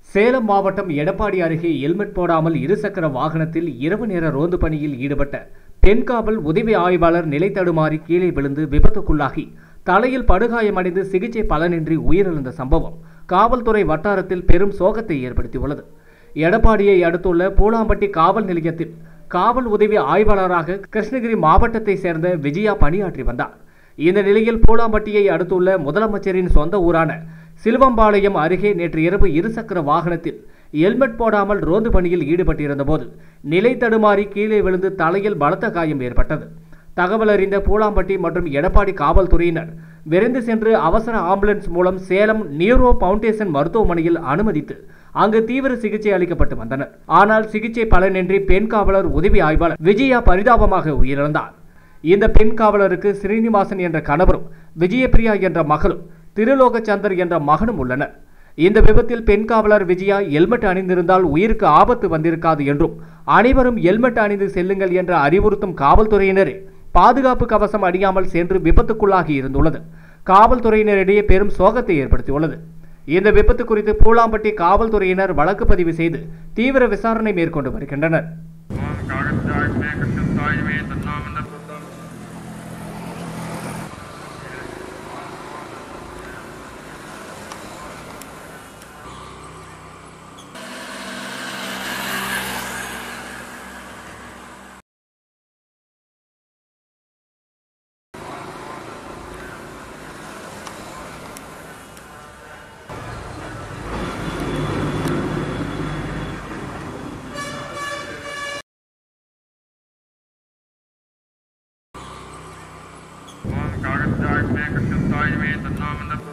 சேலம் மாவட்டம் எடப்பாடி அருகே ஹெல்மெட் போடாமல் இருசக்கர வாகனத்தில் இரவு நேர ரோந்து பணியில் ஈடுபட்ட பெண் காவல் உதவி ஆய்வாளர் நிலை தடுமாறி கீழே விழுந்து விபத்துக்குள்ளாகி தலையில் படுகாயமடைந்து சிகிச்சை பலனின்றி உயிரிழந்த சம்பவம் காவல்துறை வட்டாரத்தில் பெரும் சோகத்தை ஏற்படுத்தியுள்ளது எடப்பாடியை அடுத்துள்ள பூலாம்பட்டி காவல் நிலையத்தில் காவல் உதவி ஆய்வாளராக கிருஷ்ணகிரி மாவட்டத்தை சேர்ந்த விஜயா பணியாற்றி வந்தார் இந்த நிலையில் பூலாம்பட்டியை அடுத்துள்ள முதலமைச்சரின் சொந்த ஊரான சிலுவம்பாளையம் அருகே நேற்று இரவு இருசக்கர வாகனத்தில் ஹெல்மெட் போடாமல் ரோந்து பணியில் ஈடுபட்டிருந்த போது நிலை தடுமாறி கீழே விழுந்து தலையில் பலத்த காயம் ஏற்பட்டது தகவல் அறிந்த பூலாம்பட்டி மற்றும் எடப்பாடி காவல்துறையினர் விரைந்து சென்று அவசர ஆம்புலன்ஸ் மூலம் சேலம் நியூரோ பவுண்டேஷன் மருத்துவமனையில் அனுமதித்து அங்கு தீவிர சிகிச்சை அளிக்கப்பட்டு வந்தனர் ஆனால் சிகிச்சை பலனின்றி பெண் காவலர் உதவி ஆய்வாளர் விஜயா பரிதாபமாக உயிரிழந்தார் இந்த பெண் காவலருக்கு ஸ்ரீனிவாசன் என்ற கணவரும் விஜயபிரியா என்ற மகளும் திருலோகச்சந்தர் என்ற மகனும் உள்ளனர் இந்த விபத்தில் பெண் காவலர் விஜயா ஹெல்மெட் அணிந்திருந்தால் உயிருக்கு ஆபத்து வந்திருக்காது என்றும் அனைவரும் ஹெல்மெட் அணிந்து செல்லுங்கள் என்ற அறிவுறுத்தும் காவல்துறையினரே பாதுகாப்பு கவசம் அணியாமல் சென்று விபத்துக்குள்ளாகி இருந்துள்ளது காவல்துறையினரிடையே பெரும் சோகத்தை ஏற்படுத்தியுள்ளது இந்த விபத்து குறித்து பூலாம்பட்டி காவல்துறையினர் வழக்கு பதிவு செய்து தீவிர விசாரணை மேற்கொண்டு வருகின்றனர் ஓம் காகத்தாய் மே கட்டத்தாய் மே தன்னாமந்த புத்தம் ஓம் காகத்தாய் மே கட்டத்தாய் மே தன்னாமந்த